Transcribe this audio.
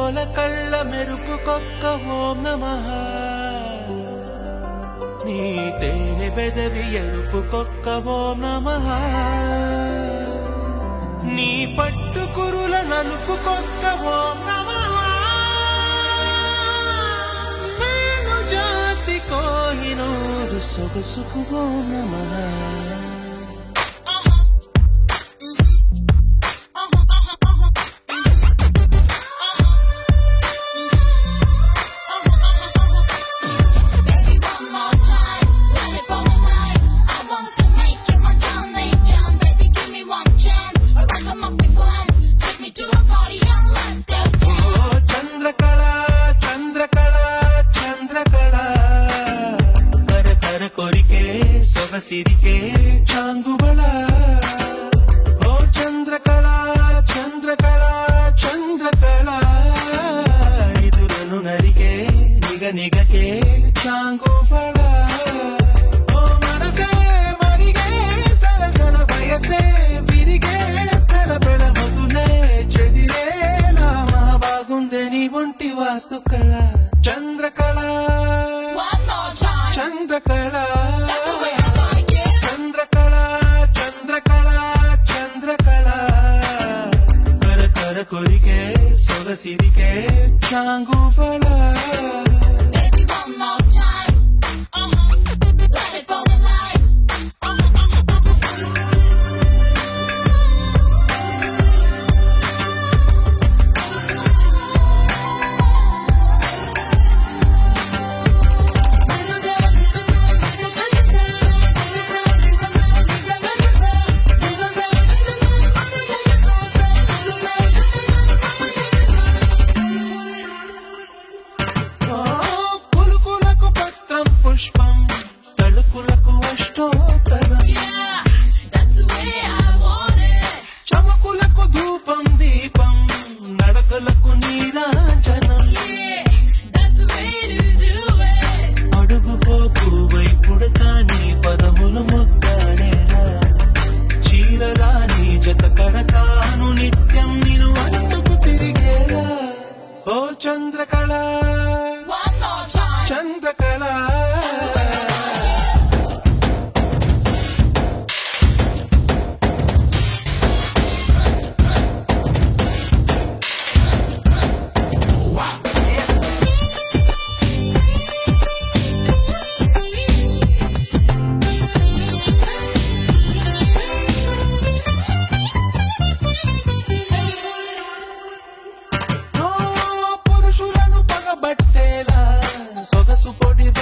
కోల కళ్ళ మెరుపుకొక్క ఓం నమః నీ తేనె పెదవి ఎరుపుకొక్క ఓం నమః నీ పట్టు కురుల నలుపుకొక్క ఓం నమః మేలు జాతి కోహినూరు సొగసుకు ఓం నమః Baby, one more time, let it fall in line. I want to make you my Johnny John. Baby, give me one chance. A ragamuffin glance. Take me to a party and let's go oh dance. Chandrakala Chandrakala Chandrakala కర కర కొరికే సొగసిరికే చాంగుబళ ఓ చంద్రకళ చంద్రకళ చంద్రకళ ఇదురను నరికే నిగ నిగకే చాంగుబళ ఓ మనసే మరిగే సరసన వయసే విరిగే పెడ పెడ మధులే చెదిరేలా మా బాగుందే నీ ఒంటి వాస్తు కళ Chandrakala One more time. Chandrakala That's the way I like it. Chandrakala Chandrakala Chandrakala కర కర కొరికే సొగసిరికే చాంగుబళ Baby, one more time. Uh-huh. Let it fall in line. ఓ కులుకులకు పత్రం పుష్పం తళుకులకు అష్టోత్తరం Yeah, that's the way I want it. చమకులకు ధూపం దీపం నడకలకు నీరాజనం Yeah, that's the way to do it. అడుగుకో పువ్వై పుడతా నీ పదములు ముద్దాడేలా చీరలా నీ జత కడతాను నిత్యం నిన్ను అంటుకు తిరిగేలా ఓ Chandrakala One more time. Chandrakala ఓ పురుషులను పగబట్టేలా సొగసు పొడి